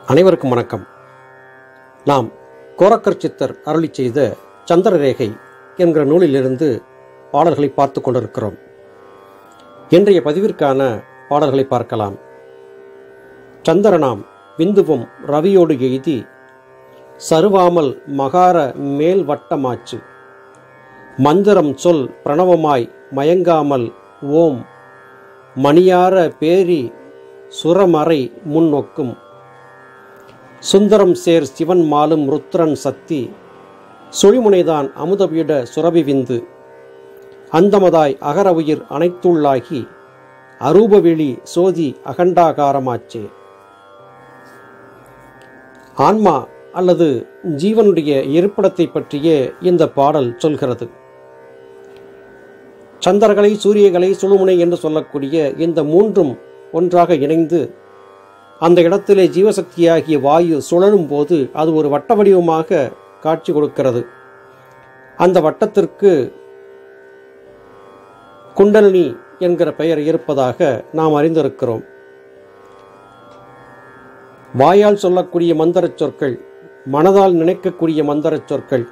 அனைவருக்கும் வணக்கம் நாம் கோரக்கர் சித்தர் அருளி செய்த சந்திரரேகை என்கிற நூலிலிருந்து பாடல்களை பார்த்து கொண்டிருக்கிறோம் இன்றைய பதிவிற்கான பாடல்களை பார்க்கலாம் சந்திரனாம் விந்துவும் ரவியோடு எய்தி சருவாமல் மகார மேல் வட்டமாச்சு மந்திரம் சொல் பிரணவமாய் மயங்காமல் ஓம் மணியார பேரி சுரமறை முன்னொக்கும் சுந்தரம் சேர் சிவன் மாலும் ருத்ரன் சக்தி சுழிமுனைதான் அமுதபீட சுரபி விந்து அந்தமதாய் அகர உயிர் அனைத்துள்ளாகி அரூபவெளி சோதி அகண்டாகாரமாச்சே ஆன்மா அல்லது ஜீவனுடைய இருப்பிடத்தை பற்றியே இந்த பாடல் சொல்கிறது சந்திரகலை சூரியகலை சுழுமுனை என்று சொல்லக்கூடிய இந்த மூன்றும் ஒன்றாக இணைந்து அந்த இடத்திலே ஜீவசக்தியாகிய வாயு சுழலும் போது அது ஒரு வட்ட வடிவமாக காட்சி கொடுக்கிறது அந்த வட்டத்திற்கு குண்டலினி என்கிற பெயர் இருப்பதாக நாம் அறிந்திருக்கிறோம் வாயால் சொல்லக்கூடிய மந்திரச் சொற்கள் மனதால் நினைக்கக்கூடிய மந்திரச் சொற்கள்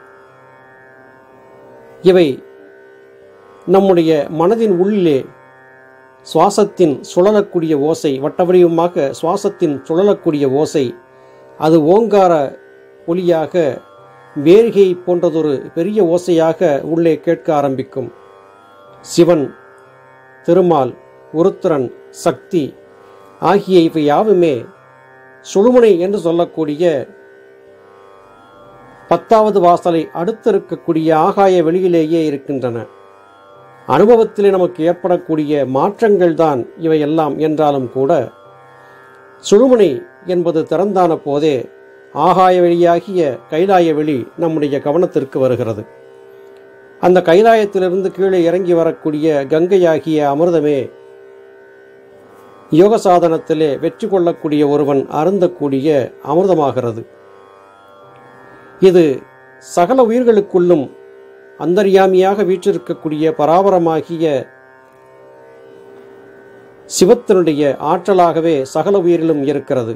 இவை நம்முடைய மனதின் உள்ளே சுவாசத்தின் சுழலக்கூடிய ஓசை வட்டவடிவமாக சுவாசத்தின் சுழலக்கூடிய ஓசை அது ஓங்கார ஒலியாக வேரிகை போன்றதொரு பெரிய ஓசையாக உள்ளே கேட்க ஆரம்பிக்கும் சிவன் திருமால் உருத்திரன் சக்தி ஆகிய இவை யாவுமே சுழுமுனை என்று சொல்லக்கூடிய பத்தாவது வாசலை அடுத்திருக்கக்கூடிய ஆகாய வெளியிலேயே இருக்கின்றன அனுபவத்திலே நமக்கு ஏற்படக்கூடிய மாற்றங்கள் தான் இவையெல்லாம் என்றாலும் கூட சுழுமுனை என்பது திறந்தான போதே ஆகாய வெளியாகிய கைலாய வெளி நம்முடைய கவனத்திற்கு வருகிறது அந்த கைலாயத்திலிருந்து கீழே இறங்கி வரக்கூடிய கங்கையாகிய அமிர்தமே யோக சாதனத்திலே வெற்றி கொள்ளக்கூடிய ஒருவன் அருந்தக்கூடிய அமிர்தமாகிறது இது சகல உயிர்களுக்குள்ளும் அந்தர்யாமியாக வீற்றிருக்கக்கூடிய பராபரமாகிய சிவத்தினுடைய ஆற்றலாகவே சகல உயிரிலும் இருக்கிறது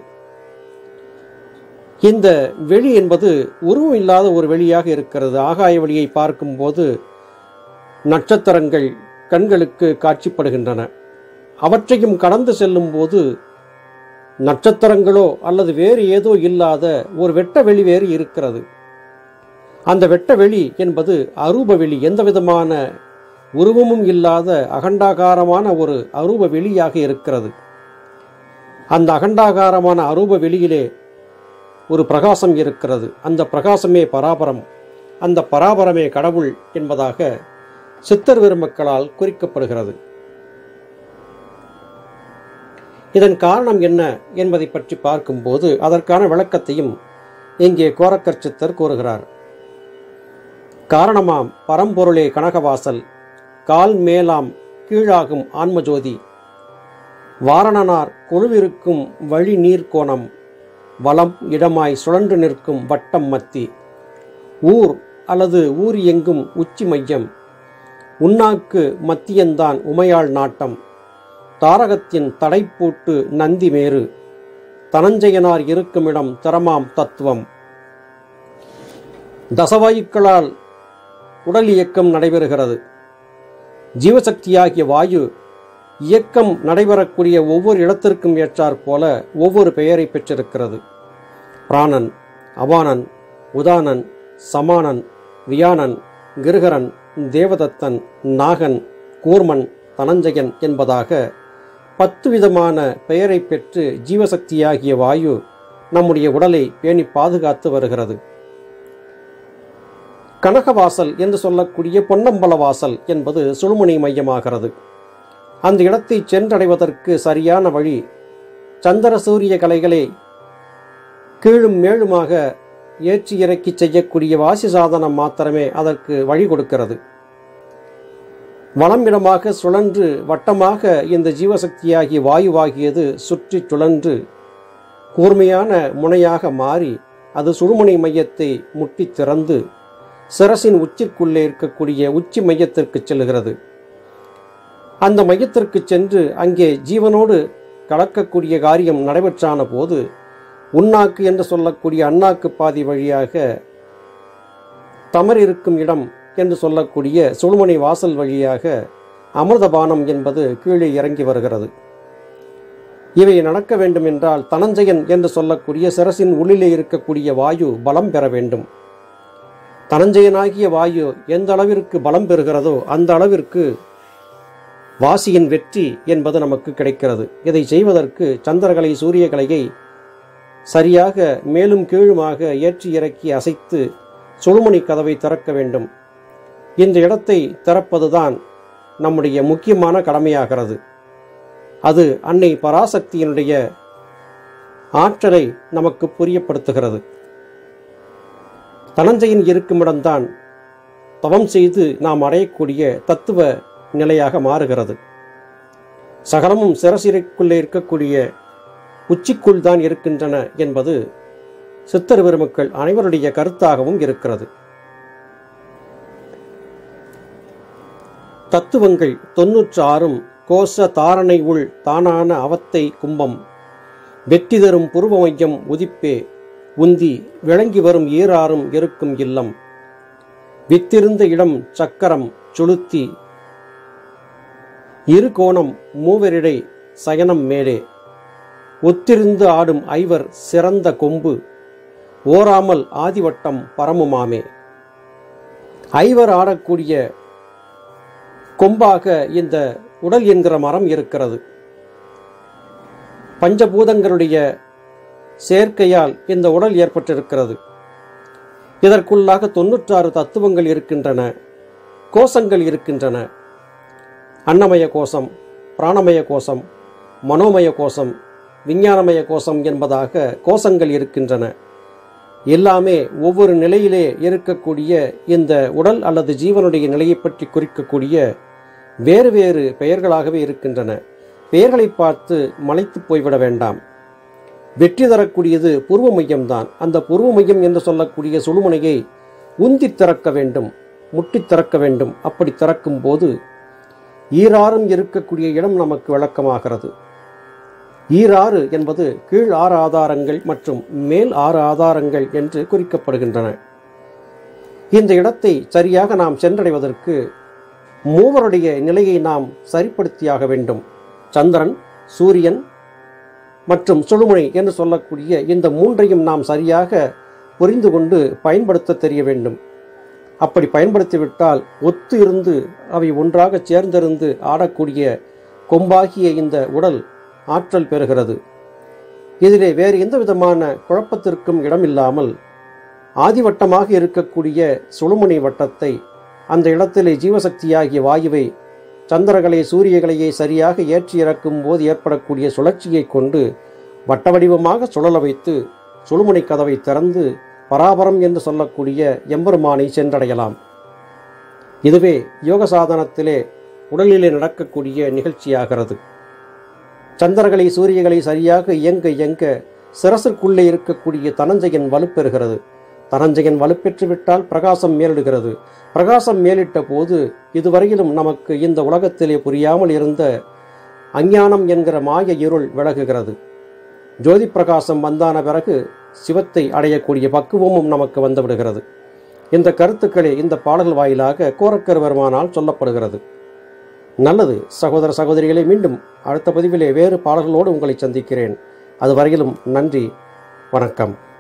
இந்த வெளி என்பது உருவம் இல்லாத ஒரு வெளியாக இருக்கிறது ஆகாய வெளியை பார்க்கும்போது நட்சத்திரங்கள் கண்களுக்கு காட்சிப்படுகின்றன அவற்றையும் கடந்து செல்லும் போது நட்சத்திரங்களோ அல்லது வேறு ஏதோ இல்லாத ஒரு வெட்ட வெளி வேறு இருக்கிறது அந்த வெட்ட வெளி என்பது அரூப வெளி எந்த விதமான உருவமும் இல்லாத அகண்டாகாரமான ஒரு அரூப வெளியாக இருக்கிறது அந்த அகண்டாகாரமான அரூப வெளியிலே ஒரு பிரகாசம் இருக்கிறது அந்த பிரகாசமே பராபரம் அந்த பராபரமே கடவுள் என்பதாக சித்தர் பெருமக்களால் குறிக்கப்படுகிறது இதன் காரணம் என்ன என்பதை பற்றி பார்க்கும்போது அதற்கான விளக்கத்தையும் இங்கே கோரக்கர் சித்தர் கூறுகிறார் காரணமாம் பரம்பொருளே கனகவாசல் கால் மேலாம் கீழாகும் ஆன்மஜோதி வாரணனார் கொழுவிருக்கும் வழி நீர்க்கோணம் வலம் இடமாய் சுழன்று நிற்கும் வட்டம் மத்தி ஊர் அல்லது ஊர் எங்கும் உச்சி மையம் உண்ணாக்கு மத்தியந்தான் உமையாள் நாட்டம் தாரகத்தின் தடைப்பூட்டு நந்தி மேரு தனஞ்சயனார் இருக்குமிடம் திறமாம் தத்துவம் தசவாயுக்களால் உடல் இயக்கம் நடைபெறுகிறது ஜீவசக்தியாகிய வாயு இயக்கம் நடைபெறக்கூடிய ஒவ்வொரு இடத்திற்கும் ஏற்றாற் போல ஒவ்வொரு பெயரை பெற்றிருக்கிறது பிராணன் அவானன் உதானன் சமானன் வியானன் கிருகரன் தேவதத்தன் நாகன் கூர்மன் தனஞ்சயன் என்பதாக பத்து விதமான பெயரை பெற்று ஜீவசக்தியாகிய வாயு நம்முடைய உடலை பேணி பாதுகாத்து வருகிறது கனகவாசல் என்று சொல்லக்கூடிய பொன்னம்பல வாசல் என்பது சுழுமுனை மையமாகிறது அந்த இடத்தை சென்றடைவதற்கு சரியான வழி சந்திர சூரிய கலைகளை கீழும் மேலுமாக ஏற்றி இறக்கி செய்யக்கூடிய வாசி சாதனம் மாத்திரமே அதற்கு வழி கொடுக்கிறது வளமிடமாக சுழன்று வட்டமாக இந்த ஜீவசக்தியாகிய வாயுவாகியது சுற்றி சுழன்று கூர்மையான முனையாக மாறி அது சுழுமுனை மையத்தை முட்டி திறந்து சிரசின் உச்சிற்குள்ளே இருக்கக்கூடிய உச்சி மையத்திற்கு செல்கிறது அந்த மையத்திற்கு சென்று அங்கே ஜீவனோடு கலக்கக்கூடிய காரியம் நடைபெற்றான போது உண்ணாக்கு என்று சொல்லக்கூடிய அண்ணாக்கு பாதி வழியாக தமர் இருக்கும் இடம் என்று சொல்லக்கூடிய சுழுமனை வாசல் வழியாக அமிர்தபானம் என்பது கீழே இறங்கி வருகிறது இவை நடக்க வேண்டும் என்றால் தனஞ்சயன் என்று சொல்லக்கூடிய சிரசின் உள்ளிலே இருக்கக்கூடிய வாயு பலம் பெற வேண்டும் தனஞ்சயனாகிய வாயு எந்த அளவிற்கு பலம் பெறுகிறதோ அந்த அளவிற்கு வாசியின் வெற்றி என்பது நமக்கு கிடைக்கிறது இதை செய்வதற்கு சந்திரகலை சூரியகலையை சரியாக மேலும் கீழுமாக ஏற்றி இறக்கி அசைத்து சுழுமணி கதவை திறக்க வேண்டும் இந்த இடத்தை திறப்பதுதான் நம்முடைய முக்கியமான கடமையாகிறது அது அன்னை பராசக்தியினுடைய ஆற்றலை நமக்கு புரியப்படுத்துகிறது தனஞ்சையின் இருக்குமிடம்தான் தவம் செய்து நாம் அடையக்கூடிய தத்துவ நிலையாக மாறுகிறது சகலமும் சிரசிற்குள்ளே இருக்கக்கூடிய உச்சிக்குள் தான் இருக்கின்றன என்பது சித்தர் பெருமக்கள் அனைவருடைய கருத்தாகவும் இருக்கிறது தத்துவங்கள் தொன்னூற்று ஆறும் கோஷ தாரணை உள் தானான அவத்தை கும்பம் வெற்றி தரும் புருவமையம் உதிப்பே உந்தி விளங்கி வரும் ஈராறும் இருக்கும் இல்லம் வித்திருந்த இடம் சக்கரம் சுளுத்தி இரு கோணம் மூவரிடை சயனம் மேலே ஒத்திருந்து ஆடும் ஐவர் சிறந்த கொம்பு ஓராமல் ஆதிவட்டம் பரமுமாமே ஐவர் ஆடக்கூடிய கொம்பாக இந்த உடல் என்கிற மரம் இருக்கிறது பஞ்சபூதங்களுடைய சேர்க்கையால் இந்த உடல் ஏற்பட்டிருக்கிறது இதற்குள்ளாக தொன்னூற்றாறு தத்துவங்கள் இருக்கின்றன கோஷங்கள் இருக்கின்றன அன்னமய கோஷம் பிராணமய கோஷம் மனோமய கோஷம் விஞ்ஞானமய கோஷம் என்பதாக கோஷங்கள் இருக்கின்றன எல்லாமே ஒவ்வொரு நிலையிலே இருக்கக்கூடிய இந்த உடல் அல்லது ஜீவனுடைய நிலையை பற்றி குறிக்கக்கூடிய வேறு வேறு பெயர்களாகவே இருக்கின்றன பெயர்களை பார்த்து மலைத்து போய்விட வேண்டாம் வெற்றி தரக்கூடியது பூர்வ மையம்தான் அந்த பூர்வ மையம் என்று சொல்லக்கூடிய சுழுமுனையை உந்தி திறக்க வேண்டும் முட்டி திறக்க வேண்டும் அப்படி திறக்கும் போது ஈராறும் இருக்கக்கூடிய இடம் நமக்கு விளக்கமாகிறது ஈராறு என்பது கீழ் ஆறு ஆதாரங்கள் மற்றும் மேல் ஆறு ஆதாரங்கள் என்று குறிக்கப்படுகின்றன இந்த இடத்தை சரியாக நாம் சென்றடைவதற்கு மூவருடைய நிலையை நாம் சரிப்படுத்தியாக வேண்டும் சந்திரன் சூரியன் மற்றும் சுழுமுனை என்று சொல்லக்கூடிய இந்த மூன்றையும் நாம் சரியாக புரிந்து கொண்டு பயன்படுத்த தெரிய வேண்டும் அப்படி பயன்படுத்திவிட்டால் ஒத்து இருந்து அவை ஒன்றாக சேர்ந்திருந்து ஆடக்கூடிய கொம்பாகிய இந்த உடல் ஆற்றல் பெறுகிறது இதிலே வேறு எந்த விதமான குழப்பத்திற்கும் இடமில்லாமல் ஆதிவட்டமாக இருக்கக்கூடிய சுழுமுனை வட்டத்தை அந்த இடத்திலே ஜீவசக்தியாகிய வாயுவை சந்திரகலை சூரியகலையை சரியாக ஏற்றி இறக்கும் போது ஏற்படக்கூடிய சுழற்சியை கொண்டு வட்ட வடிவமாக சுழல வைத்து சுழுமுனை கதவை திறந்து பராபரம் என்று சொல்லக்கூடிய எம்பெருமானை சென்றடையலாம் இதுவே யோக சாதனத்திலே உடலிலே நடக்கக்கூடிய நிகழ்ச்சியாகிறது சந்திரகளை சூரியகளை சரியாக இயங்க இயங்க சிரசிற்குள்ளே இருக்கக்கூடிய தனஞ்சயன் வலுப்பெறுகிறது தனஞ்சயன் வலுப்பெற்று விட்டால் பிரகாசம் மேலிடுகிறது பிரகாசம் மேலிட்ட போது இதுவரையிலும் நமக்கு இந்த உலகத்திலே புரியாமல் இருந்த அஞ்ஞானம் என்கிற மாய இருள் விலகுகிறது ஜோதி பிரகாசம் வந்தான பிறகு சிவத்தை அடையக்கூடிய பக்குவமும் நமக்கு வந்துவிடுகிறது இந்த கருத்துக்களே இந்த பாடல் வாயிலாக கோரக்கர் வருமானால் சொல்லப்படுகிறது நல்லது சகோதர சகோதரிகளை மீண்டும் அடுத்த பதிவிலே வேறு பாடல்களோடு உங்களை சந்திக்கிறேன் அது வரையிலும் நன்றி வணக்கம்